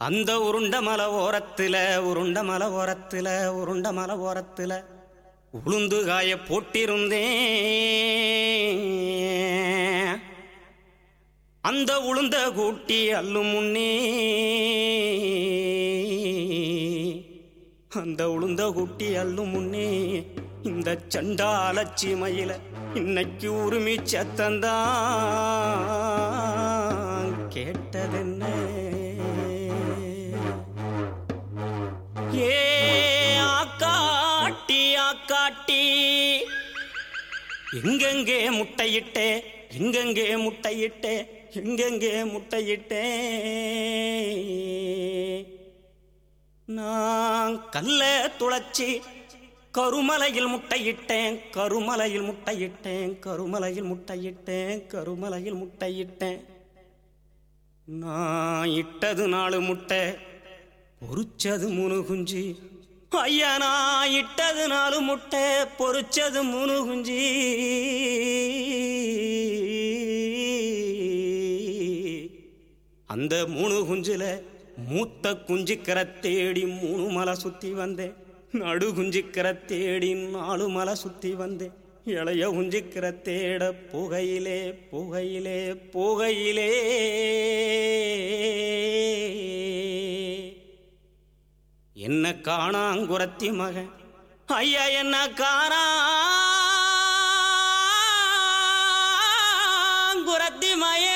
அந்த உருண்ட மலை ஓரத்துல உருண்ட மலை ஓரத்துல உருண்ட மலை ஓரத்துல உளுந்து காய போட்டிருந்தேன் அந்த உளுந்த கூட்டி அள்ளும் முன்னே அந்த உளுந்த கூட்டி அள்ளும் முன்னே இந்த சண்டாலச்சி மயில இன்னைக்கு உரிமை சத்தந்தான் கேட்டதென்ன ஏ ஆக்காட்டி ஆக்காட்டி எங்கெங்கே முட்டையிட்டே எங்கெங்கே முட்டையிட்டே எங்கெங்கே முட்டையிட்டே நான் கல்ல துளைச்சி கருமலையில் முட்டையிட்டேன் கருமலையில் முட்டையிட்டேன் கருமலையில் முட்டையிட்டேன் கருமலையில் முட்டையிட்டேன் நான் இட்டது நாலு முட்டை பொறிச்சது மூணு குஞ்சு ஐயா நான் இட்டது நாலு முட்டை பொறிச்சது மூணு குஞ்சு அந்த மூணு குஞ்சுல மூத்த குஞ்சுக்கிற தேடி மூணு மலை சுத்தி வந்தேன் நடு குஞ்சுக்கிற தேடி நாலு மலை சுத்தி வந்தேன் இளைய குஞ்சுக்கிற தேட புகையிலே புகையிலே புகையிலே என்ன காணாங்குரத்தி மகன் ஐயா என்ன காணாங்குரத்தி மயே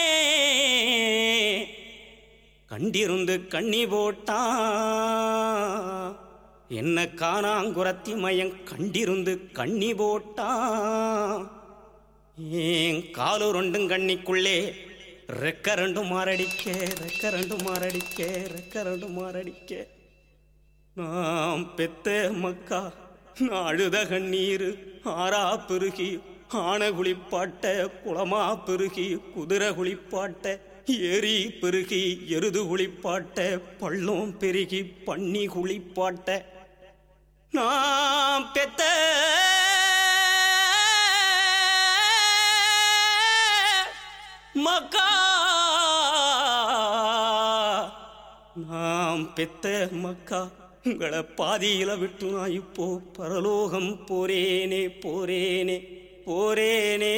கண்டிருந்து கண்ணி போட்டான் என்ன காணாங்குரத்தி மயன் கண்டிருந்து கண்ணி போட்டான் ஏன் காலு ரெண்டும் கண்ணிக்குள்ளே ரெக்க ரெண்டும் மாரடிக்க ரெக்க ரெண்டும் மாரடிக்க ரெக்க ரெண்டும் மாரடிக்க நாம் பெத்த மக்கா நான் அழுத கண்ணீர் ஆறா பெருகி ஆன குளிப்பாட்ட குளமா பெருகி குதிரை குளிப்பாட்ட ஏரி பெருகி எருது குளிப்பாட்ட பள்ளம் பெருகி பன்னி குளிப்பாட்ட நாம் பெத்த மக்கா நாம் பெத்த மக்கா உங்களை பாதியில விட்டு நான் இப்போ பரலோகம் போரேனே போரேனே போரேனே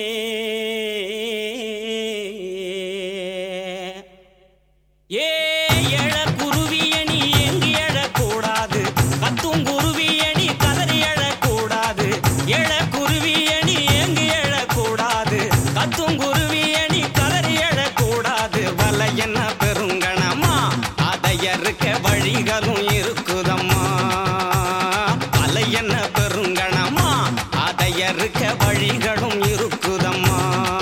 ஏ எழ குருவியணி எங்கு எழக்கூடாது கத்தும் குருவியணி கதறி எழக்கூடாது எழ குருவியணி எங்கு எழக்கூடாது கத்தும் குருவியணி கதறி எழக்கூடாது வலை என்ன பெருங்கணமா அதை அறுக்க வழிகளும் இருக்குதம்மா வலை என்ன பெருங்கணமா அதை அறுக்க வழிகளும் இருக்குதம்மா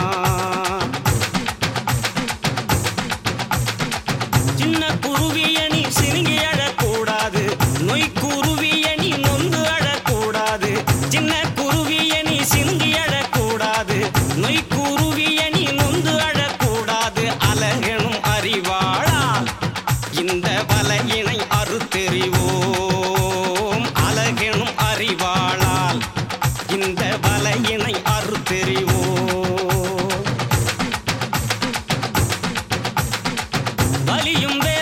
சின்ன குருவியணி சிறுங்கி அழக்கூடாது நொய் குருவியணி நொந்து அழக்கூடாது சின்ன குருவியணி சிறுங்கி அழக்கூடாது நொய் குருவியணி நொந்து அழக்கூடாது அழகெனும் அறிவாளால் இந்த வலையினை அறுத்தெறிவோம் அழகெனும் அறிவாளால் இந்த வலையினை அறுத்தெறிவோம் வலியும்